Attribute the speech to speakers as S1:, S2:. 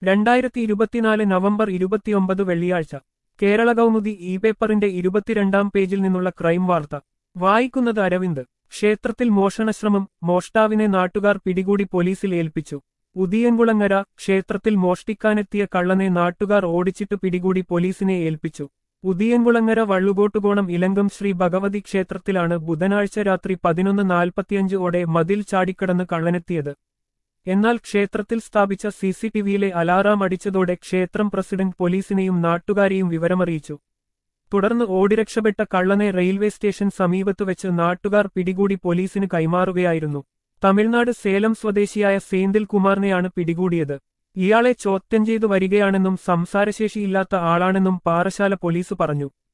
S1: രണ്ടായിരത്തി ഇരുപത്തിനാല് നവംബർ ഇരുപത്തിയൊമ്പത് വെള്ളിയാഴ്ച കേരള കൗമുദി ഇ പേപ്പറിന്റെ ഇരുപത്തിരണ്ടാം പേജിൽ നിന്നുള്ള ക്രൈം വാർത്ത വായിക്കുന്നത് അരവിന്ദ് ക്ഷേത്രത്തിൽ മോഷണശ്രമം മോഷ്ടാവിനെ നാട്ടുകാർ പിടികൂടി പോലീസിൽ ഏൽപ്പിച്ചു ഉദിയൻകുളങ്ങര ക്ഷേത്രത്തിൽ മോഷ്ടിക്കാനെത്തിയ കള്ളനെ നാട്ടുകാർ ഓടിച്ചിട്ട് പിടികൂടി പോലീസിനെ ഏൽപ്പിച്ചു ഉദിയൻകുളങ്ങര വള്ളുകോട്ടുകോണം ഇലങ്കം ശ്രീ ഭഗവതി ക്ഷേത്രത്തിലാണ് ബുധനാഴ്ച രാത്രി പതിനൊന്ന് നാൽപ്പത്തിയഞ്ച് ഓടെ മതിൽ ചാടിക്കടന്ന് കള്ളനെത്തിയത് എന്നാൽ ക്ഷേത്രത്തിൽ സ്ഥാപിച്ച സിസിടിവിയിലെ അലാറാം അടിച്ചതോടെ ക്ഷേത്രം പ്രസിഡന്റ് പോലീസിനെയും നാട്ടുകാരെയും വിവരമറിയിച്ചു തുടർന്ന് ഓടിരക്ഷപ്പെട്ട കള്ളനെ റെയിൽവേ സ്റ്റേഷൻ സമീപത്ത് വെച്ച് നാട്ടുകാർ പിടികൂടി പോലീസിന് കൈമാറുകയായിരുന്നു തമിഴ്നാട് സേലം സ്വദേശിയായ സേന്തിൽ കുമാറിനെയാണ് പിടികൂടിയത് ഇയാളെ ചോദ്യം ചെയ്തു വരികയാണെന്നും സംസാരശേഷിയില്ലാത്ത ആളാണെന്നും പാറശാല പോലീസ് പറഞ്ഞു